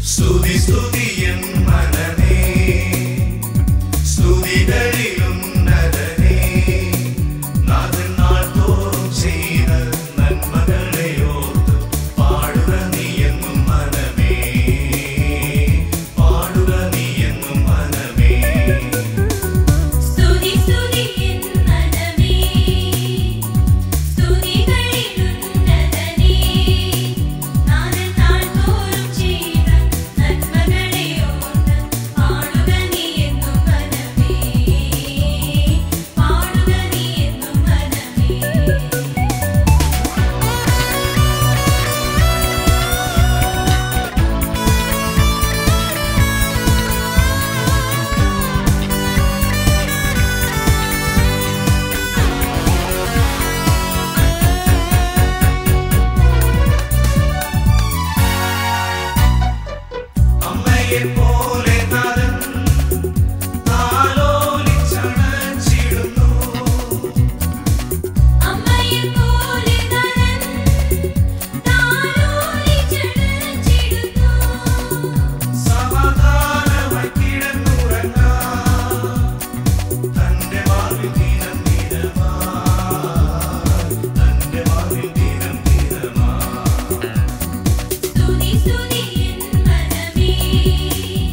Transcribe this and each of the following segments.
സ്തുതി സ്തുതിയൻ മനമേ സ്തുതികളിലുന്നതനേ നാഥൻ നാൾതോറും ചെയ്ത നന്മകളെ ഓർത്ത് പാടുക നീ എന്നും മനമേ പാടുക നീ എന്നും മനമേ സ്തുതി സ്തുതി എൻ മനമേ സ്തുതികളിലുന്നതനേ നാഥൻ നാൾതോറും ചെയ്ത നന്മകളെ ഓർത്ത് പാടുക നീ എന്നും മനമേ പാടുക നീ എന്നും മനമേ അമ്മയെ പോലെ നാഥൻ താലോലിച്ചണച്ചിടുന്നു അമ്മയെ പോലെ നരൻ താലോലിച്ചണച്ചിടുന്നു സമാധാനമായി കിടന്നുറങ്ങാൻ തന്റെ വാതിൽ ദിനം ദിനമായി തന്റെ വാതിൽ ദിനം ദിനമായി സ്തുതി സ്തുതി എൻ മനമേ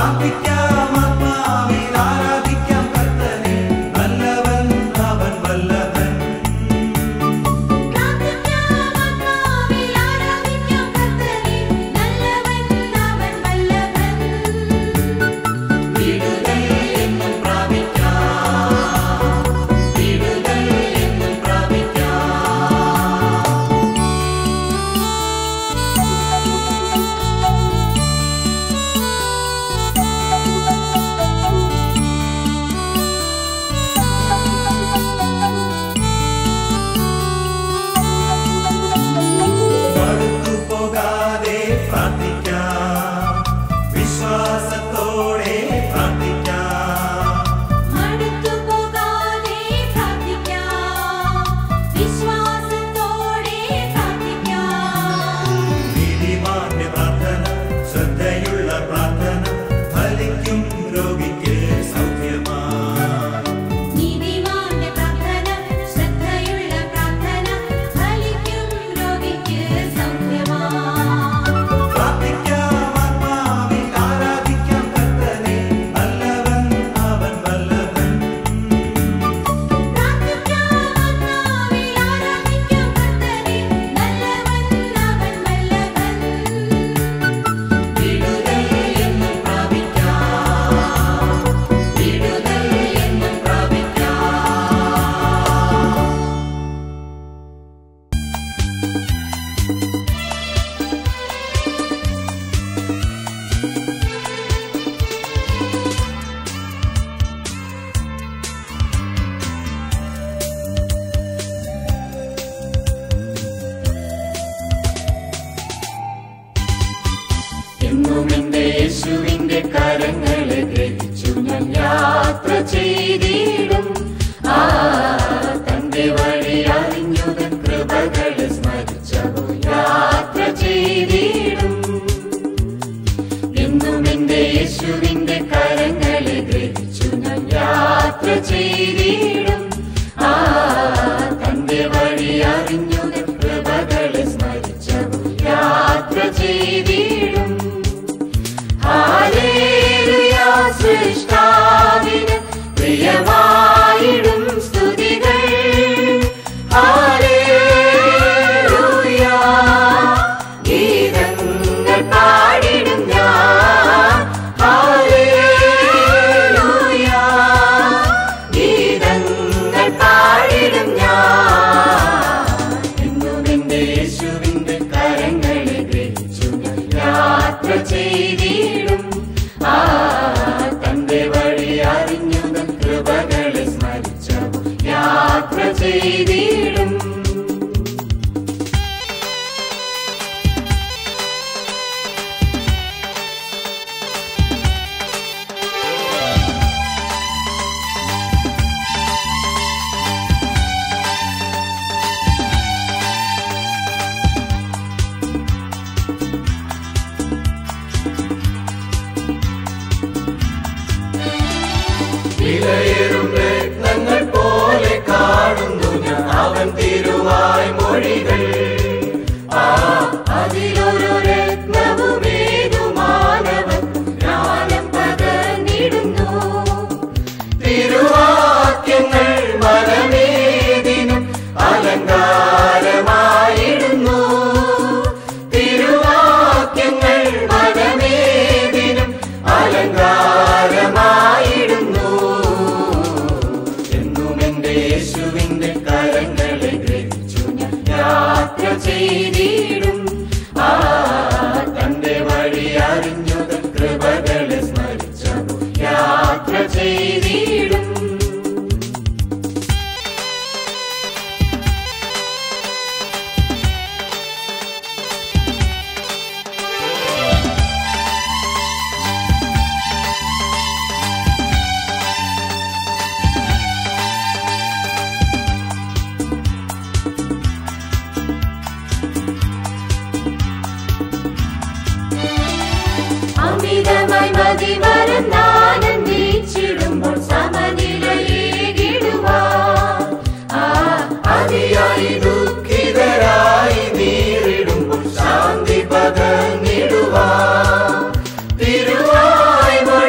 പ്രാർത്ഥിക്കാം ആത്മാവിൽ ആരാധിക്കാം കർത്തനെ നല്ലവൻ അവൻ വല്ലഭൻ പ്രാർത്ഥിക്കാമാത്മാവിൽ ആരാധിക്കാം കർത്തനെ നല്ലവൻ അവൻ വല്ലഭൻ വിടുതൽ എന്നും പ്രാപിക്കാം വിടുതൽ എന്നും പ്രാപിക്കാം മടുത്തു പോകാതെ പ്രാർത്ഥിക്കാം വിശ്വാസത്തോടെ പ്രാർത്ഥിക്കാം മടുത്തു പോകാതെ പ്രാർത്ഥിക്കാം വിശ്വാസത്തോടെ പ്രാർത്ഥിക്കാം നീതിമാന്റെ പ്രാർത്ഥന ശ്രദ്ധയുള്ള പ്രാർത്ഥന ഫലിക്കും രോഗിക്ക് സൗഖ്യമാണ് നീതിമാന്റെ പ്രാർത്ഥന ശ്രദ്ധയുള്ള പ്രാർത്ഥന ഫലിക്കും രോഗിക്ക് സൗഖ്യമാണ് പ്രാർത്ഥിക്കാം ആത്മാവിൽ ആരാധിക്കാം കർത്തനെ നല്ലവൻ അവൻ വല്ലഭൻ പ്രാർത്ഥിക്കാമാത്മാവിൽ ആരാധിക്കാം കർത്തനെ നല്ലവൻ അവൻ വല്ലഭൻ വിടുതൽ എന്നും പ്രാപിക്കാം വിടുതൽ എന്നും പ്രാപിക്കാം എന്നും എന്റെ യേശുവിന്റെ കരങ്ങളെ ഗ്രഹിച്ചു ഞാൻ യാത്ര ചെയ്തിടും ആ തന്റെ വഴി അറിഞ്ഞുതൻ കൃപകളെ സ്മരിച്ചവോ യാത്ര ചെയ്തിടും എന്നും എന്റെ യേശുവിന്റെ കരങ്ങളെ ഗ്രഹിച്ചു ഞാൻ യാത്ര ചെയ്തിടും ആ തന്റെ വഴി അറിഞ്ഞുതൻ കൃപകളെ സ്മരിച്ചവോ യാത്ര ചെയ്തിടും ഹാലേലുയ സൃഷ്ടാവിന് പ്രിയമായിടും സ്തുതികൾ ഹാലേലുയ ഗീതങ്ങൾ പാടിടും ഞാൻ ഹാലേലുയ ഗീതങ്ങൾ പാടിടും ഞാൻ എന്നും എന്റെ യേശുവിന്റെ കരങ്ങളെ ഗ്രഹിച്ചു ഞാൻ യാത്ര ചെയ്തിടും ആ തന്റെ വഴി അറിഞ്ഞു തൻ കൃപകളെ സ്മരിച്ചു യാത്ര ചെയ്തിടും വിലയേറും രത്നങ്ങൾ പോലെ കാണുന്നു ഞാൻ അവൻ തിരുവായ് മൊഴികൾ ആ അതിലൊരു രത്നവുമേതുമാനവൻ ജ്ഞാനം പകർന്നിടുന്നു തിരുവാക്യങ്ങൾ മനമേതിനും അലങ്കാരമായിടുന്നു തിരുവാക്യങ്ങൾ മനമേതിനും അലങ്കാരമായിടുന്നു എന്നും എന്റെ യേശുവിന്റെ കരങ്ങളെ ഗ്രഹിച്ചു ഞാൻ യാത്ര ചെയ്തിടും ആ തന്റെ വഴി അറിഞ്ഞു തൻ കൃപകളെ സ്മരിച്ചു യാത്ര ചെയ്തിടും അമിതമായി മതിമറന്നാനന്ദിച്ചിടുമ്പോൾ സമനിലയേകിടുവാൻ ആ അതിയായി ദുഃഖിതരായി നീറിടുമ്പോൾ ശാന്തി പകർന്നിടുവാൻ തിരുവായ്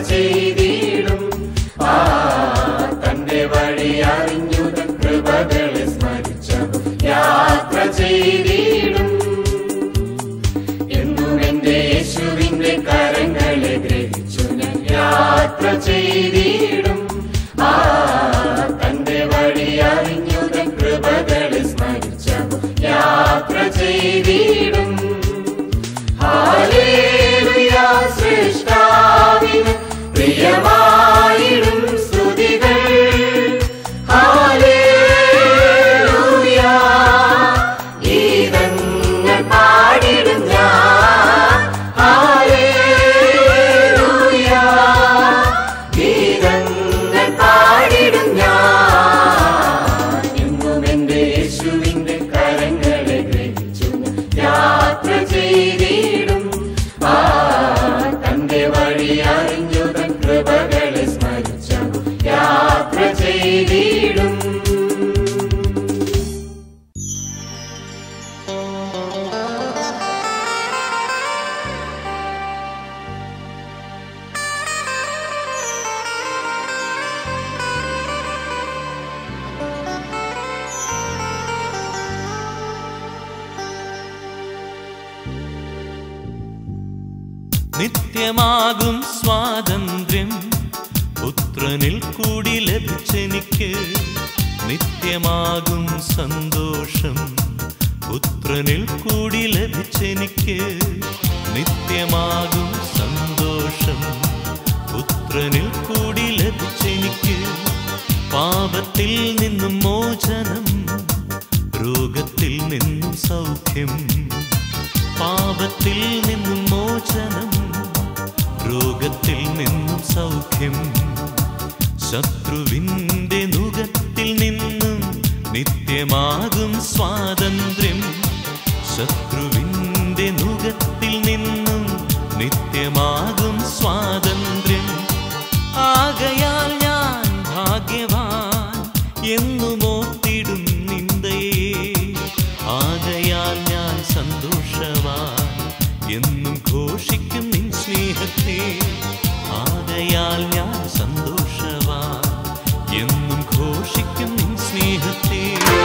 ചെയ്തിടും ആ തന്റെ വഴി അറിഞ്ഞു തൻ കൃപകളെ സ്മരിച്ചവർ യാത്ര ചെയ്തിടും എന്നും എന്റെ യേശുവിന്റെ കരങ്ങളെ ഗ്രഹിച്ചു ഞാൻ യാത്ര ചെയ്തിടും ആ തന്റെ വഴി അറിഞ്ഞു തൻ കൃപകളെ സ്മരിച്ചവർ യാത്ര ചെയ്തിടും ഹാലേലുയ സൃഷ്ടാവിന് പ്രിയമായിടും സ്തുതികൾ ഹാലേലുയ ഗീതങ്ങൾ പാടിടും ഞാൻ ഹാലേലുയ ഗീതങ്ങൾ പാടിടും ഞാൻ എന്നും എന്റെ യേശുവിന്റെ കരങ്ങളെ ഗ്രഹിച്ചു യാത്ര ചെയ്തിടും ആ തന്റെ വഴി അറിഞ്ഞു തൻ കൃപകളെ സ്മരിച്ചു യാത്ര ചെയ്തിടും നിത്യമാകും സ്വാതന്ത്ര്യം പുത്രനിൽ കൂടി ലഭിച്ചെനിക്ക് നിത്യമാകും സന്തോഷം പുത്രനിൽ കൂടി ലഭിച്ചെനിക്ക് നിത്യമാകും സന്തോഷം പുത്രനിൽ കൂടി ലഭിച്ചെനിക്ക് പാപത്തിൽ നിന്നും മോചനം രോഗത്തിൽ നിന്നും സൗഖ്യം പാപത്തിൽ നിന്നും മോചനം രോഗത്തിൽ നിന്നും സൗഖ്യം ശത്രുവിൻ്റെ നുകത്തിൽ നിന്നും നിത്യമാകും സ്വാതന്ത്ര്യം ശത്രുവിൻ്റെ നുകത്തിൽ നിന്നും നിത്യമാകും സ്വാതന്ത്ര്യം ആകയാൽ ഞാൻ ഭാഗ്യവാൻ എന്നും ഓർത്തിടും നിന്ദയെ ആകയാൽ ഞാൻ സന്തോഷവാൻ എന്നും ഘോഷിക്കും നിൻ സ്നേഹത്തെ ആകയാൽ ഞാൻ സന്തോഷവാൻ എന്നും ഘോഷിക്കും നിൻ സ്നേഹത്തെ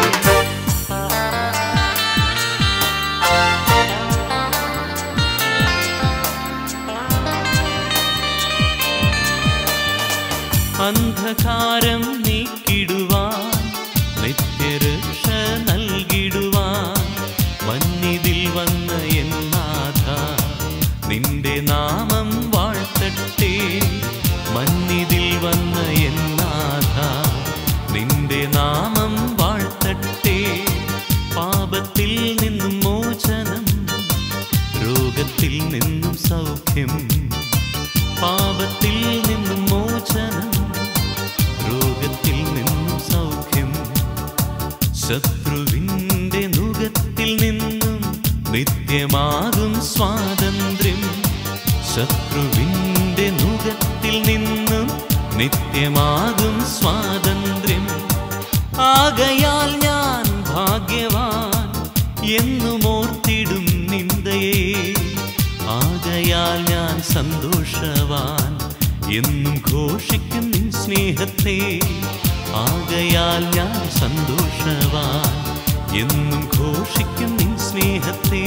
അന്ധകാരം നീക്കിടുവാൻ നിത്യരക്ഷ നൽകിടുവാൻ മന്നിതിൽ വന്ന എന്നാഥ നിന്റെ നാമം വാഴ്ത്തട്ടെ മന്നിതിൽ വന്ന എന്നാഥ നിന്റെ നാമം വാഴ്ത്തട്ടെ പാപത്തിൽ നിന്നും മോചനം രോഗത്തിൽ നിന്നും സൗഖ്യം പാപത്തിൽ നിന്നും മോചനം രോഗത്തിൽ നിന്നും സൗഖ്യം ശത്രുവിൻ്റെ നുകത്തിൽ നിന്നും നിത്യമാകും സ്വാതന്ത്ര്യം ശത്രുവിൻ്റെ നുകത്തിൽ നിന്നും നിത്യമാകും സ്വാതന്ത്ര്യം ആകയാൽ ഞാൻ ഭാഗ്യവാൻ എന്നും ഓർത്തിടും നിന്ദയെ ആകയാൽ ഞാൻ സന്തോഷവാൻ എന്നും ഘോഷിക്കും നിൻ സ്നേഹത്തെ ആകയാൽ ഞാൻ സന്തോഷവാൻ എന്നും ഘോഷിക്കും നിൻ സ്നേഹത്തെ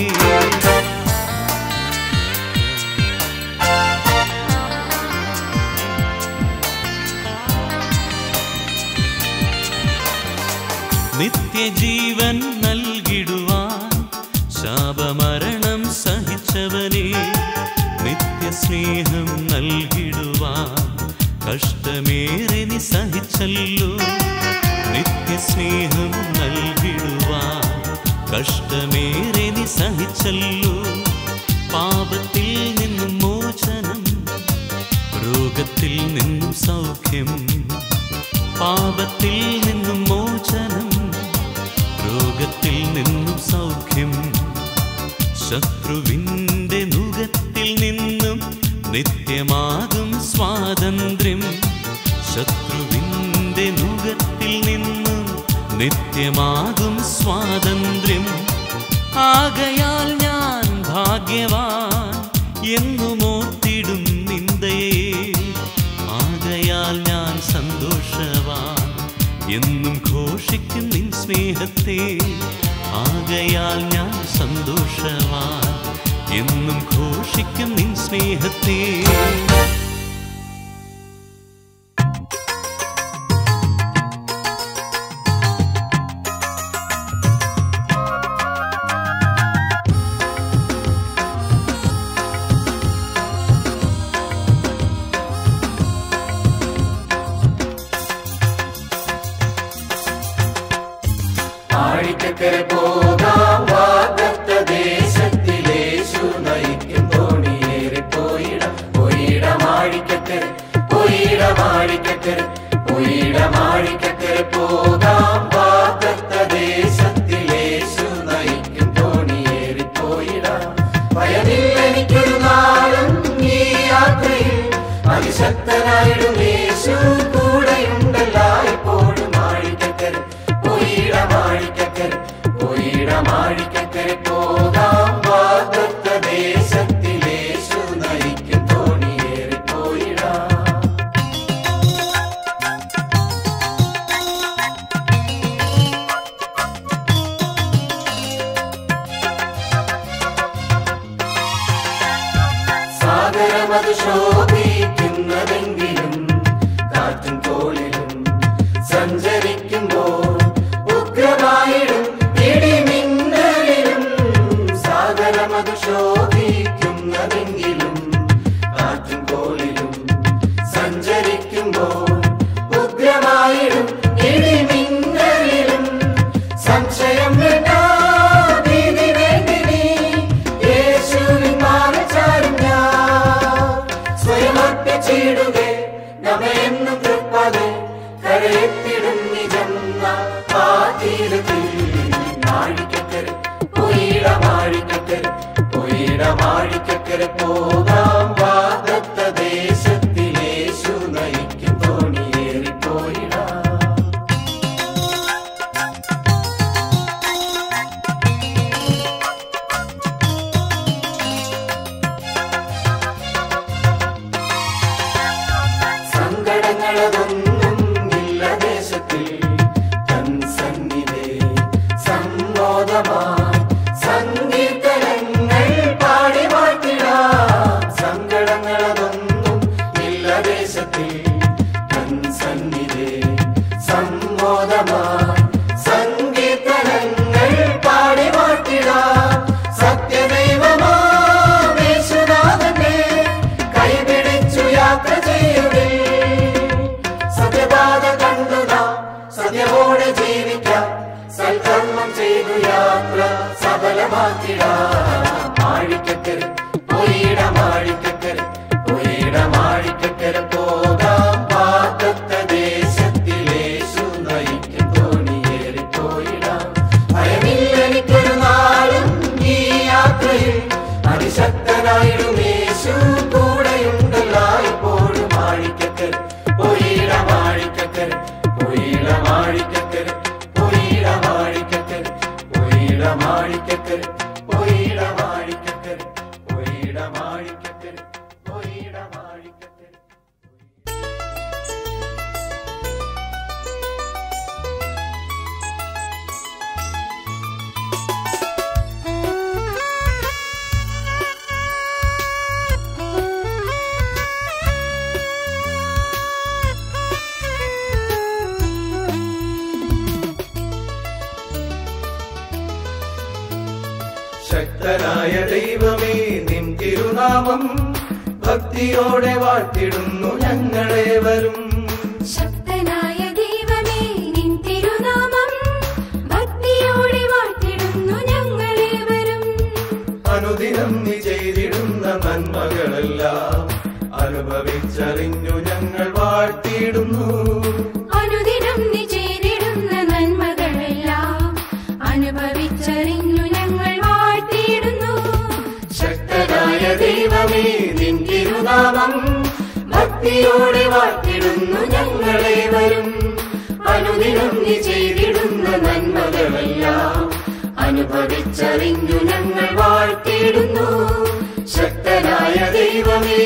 നിത്യജീവൻ നൽകിടുവാൻ ശാപമരണം സഹിച്ചവനെ നിത്യസ്നേഹം നൽകിടുവാൻ കഷ്ടമേറെ നീ സഹിച്ചല്ലോ നിത്യസ്നേഹം നൽകിടുവാൻ കഷ്ടമേറെ നീ സഹിച്ചല്ലോ പാപത്തിൽ നിന്നും മോചനം രോഗത്തിൽ നിന്നും സൗഖ്യം പാപത്തിൽ നിന്നും മോചനം രോഗത്തിൽ നിന്നും സൗഖ്യം ശത്രുവിൻ്റെ നുകത്തിൽ നിന്നും നിത്യമാകും സ്വാതന്ത്ര്യം ശത്രുവിൻ്റെ നുകത്തിൽ നിന്നും നിത്യമാകും സ്വാതന്ത്ര്യം ആകയാൽ ഞാൻ ഭാഗ്യവാൻ എന്നും ഓർത്തിടും നിന്ദയെ സ്നേഹത്തെ ആകയാൽ ഞാൻ സന്തോഷവാൻ എന്നും ഘോഷിക്കും നിൻ സ്നേഹത്തെ ആഴിക്കക്കര പോകാം വാഗ്ദത്ത ദേശത്തിലേശു നയിക്കും തോണിയേറി പോയിടം പോയിടം ആഴിക്കക്കര പോയിടം ആഴിക്കക്കര പോയിടം ആഴിക്കക്കര പോകാം വാഗ്ദത്ത ദേശത്തിലേശു നയിക്കും തോണിയേറി പോയിടം ഭയമില്ലെനിക്കൊരു നാളും ഈ യാത്രയിൽ അതിശക്തനായിടും യേശു കൂടെയുണ്ടല്ലോ എപ്പോഴും ആഴിക്കക്കര പോയിടമാഴിക്കക്കര പോയിടമാഴിക്കക്കര പോകാം വാഗ്ദത്ത ദേശത്തിലേശു നയിക്കും തോണിയേറി പോയിടാം സാഗരമത് ശോഭിക്കുന്നതെങ്കിലും കാറ്റും കോളിലും സഞ്ചരിക്കുമ്പോൾ ഉഗ്രമായിടും ഇടിമിന്നലിലും സാഗരമത് ശോഭിക്കുന്നതെങ്കിലും കാറ്റും കോളിലും സഞ്ചരിക്കുമ്പോൾ ഉഗ്രമായിടും ഇടിമിന്നലിലും സംശയം വേണ്ട ഭീതി വേണ്ടിനി യേശുവിൻ മാറിച്ചാലും ഞാൻ സ്വയം അർപ്പിച്ചിടുകെ നമ്മെന്നും തൃപ്പതെ കരയെത്തിടും നിജം ആ തീരത്തിൽ മാഴിക്കക്കര പൊയ്യിട മാഴിക്കക്കര പൊയ്യിട മാഴിക്കക്കര പോകാം വാദത്ത ദേശത്തിലേശു നയിക്കും തോണിയേറി പോയിടാം സങ്കടങ്ങളതൊന്നും ഇല്ല ദേശത്തിൽ തൻ സന്നിധേ സമ്മോദമായി സംഗീതങ്ങൾ പാടി മാറ്റിടാം സങ്കടങ്ങളതൊന്നും ഇല്ല ദേശത്തിൽ തൻ സന്നിധേ സമ്മോദമായി സംഗീതങ്ങൾ പാടി മാറ്റിടാം സത്യദൈവമാശുനാഥന്റെ കൈപിടിച്ചു യാത്ര ചെയ്യുകേ സത്യപാത കണ്ടുതാ സത്യമോടെ ജീവിക്കാം സൽക്കർമ്മം ചെയ്തു യാത്ര സഫലമാക്കിടാം മാഴിക്കക്കര പോയിട മാഴിക്കക്കര പോയിട മാഴിക്കക്കര പോകാം പാത്തത്ത ദേശത്തിലേശു നയിക്കും തോണിയേറി പോയിടാം ഭയമില്ലെനിക്കൊരു നാളും ഈ യാത്രയിൽ അതിശക്തനായിടും യേശു കൂടെയുണ്ടല്ലോ ഇപ്പോഴും മാഴിക്കക്കര പോയിട മാഴിക്കക്കര പോയിട മാഴിക്കക്കര പോയിട മാഴിക്കക്കര പോയിട മാഴിക്കക്കര പോയിട മാഴിക്കക്കര പോയിട മാഴിക്കക്കര പോയിട മാഴിക്കക്കര ശക്തനായ ദൈവമേ നിൻ തിരുനാമം ഭക്തിയോടെ വാഴ്ത്തിടുന്നു ഞങ്ങളെ വരും ശക്തനായ ദൈവമേ നിൻ തിരുനാമം ഭക്തിയോടെ വാഴ്ത്തിടുന്നു ഞങ്ങളെ വരും അനുദിനം നീ ചെയ്തിടുന്ന നന്മകളെല്ലാം അനുഭവിച്ചറിഞ്ഞു ഞങ്ങൾ വാഴ്ത്തിയിടുന്നു അനുദിനം നീ ചെയ്തിടുന്ന നന്മകളെല്ലാം അനുഭവിച്ചറിഞ്ഞു ഞങ്ങൾ വാഴ്ത്തിയിടുന്നു ശക്തനായ ദൈവമേ നിൻ തിരുനാമം ഭക്തിയോടെ വാഴ്ത്തിടുന്നു ഞങ്ങളെ വരും അനുദിനം നീ ചെയ്തിടുന്ന നന്മകളെല്ലാം അനുഭവിച്ചറിഞ്ഞു ഞങ്ങൾ വാഴ്ത്തിയിടുന്നു ശക്തനായ ദൈവമേ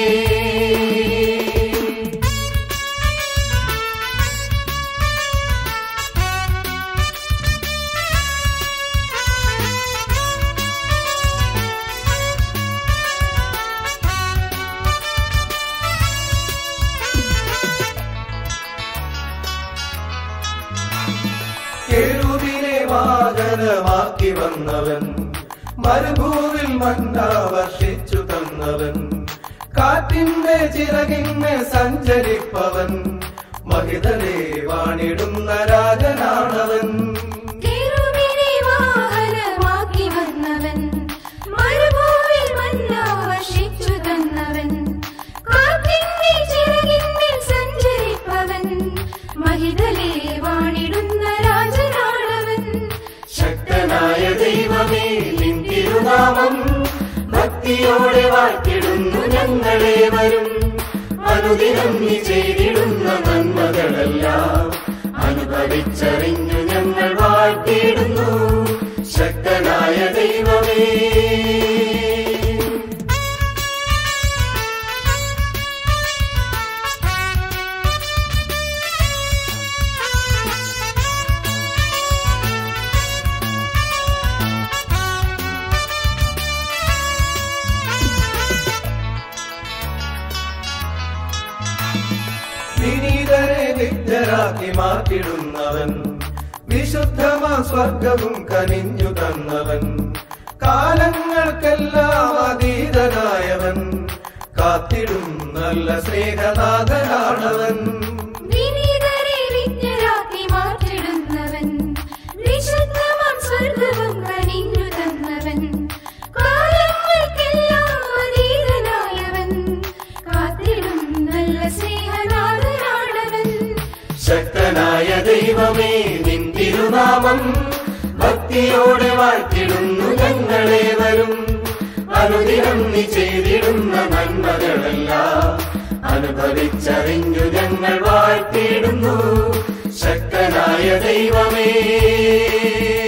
ആഹാരമാക്കി വന്നവൻ മരുഭൂവിൽ മന്ന വർഷിച്ചു തന്നവൻ കാറ്റിന്റെ ചിറകിന്മേ സഞ്ചരിപ്പവൻ മഹിതനെ വാണിടുന്ന രാജനാണവൻ തിരുവിനെ വാഹനമാക്കി വന്നവൻ മരുഭൂമിൽ മന്ന വർഷിച്ചു തന്നവൻ കാറ്റിന്റെ ചിറകിന്മേൽ സഞ്ചരിപ്പവൻ മഹിതലേ വാണിടുന്ന രാജനാണവൻ ശക്തനായ ദൈവമേ നിൻ തിരുനാമം ഭക്തിയോടെ വാഴ്ത്തിടുന്നു ഞങ്ങളെ വരും അനുദിനം നീ ചെയ്തിടുന്ന നന്മകളെല്ലാം അനുഭവിച്ചറിഞ്ഞു ഞങ്ങൾ വാഴ്ത്തിയിടുന്നു ശക്തനായ ദൈവമേ വിനീതരെ വിദ്യരാക്കി മാറ്റിടുന്നവൻ വിശുദ്ധമാ സ്വർഗവും കനിഞ്ഞു തന്നവൻ കാലങ്ങൾക്കെല്ലാം അതീതനായവൻ കാത്തിടും നല്ല സ്നേഹനാഥനാണവൻ വിനീതരെ വിജ്ഞരാക്കി മാറ്റിടുന്നവൻ വിശുദ്ധമാം സ്വർഗവും കനിഞ്ഞു തന്നവൻ കാലങ്ങൾക്കെല്ലാം അതീതനായവൻ കാത്തിടും നല്ല സ്നേഹനാഥനാണവൻ ശക്തനായ ദൈവമേ നിൻ തിരുനാമം ഭക്തിയോടെ വാഴ്ത്തിടുന്നു ഞങ്ങളെ വരും അനുദിനം നീ ചെയ്തിടുന്ന നന്മകളെല്ലാം അനുഭവിച്ചറിഞ്ഞു ഞങ്ങൾ വാഴ്ത്തിയിടുന്നു ശക്തനായ ദൈവമേ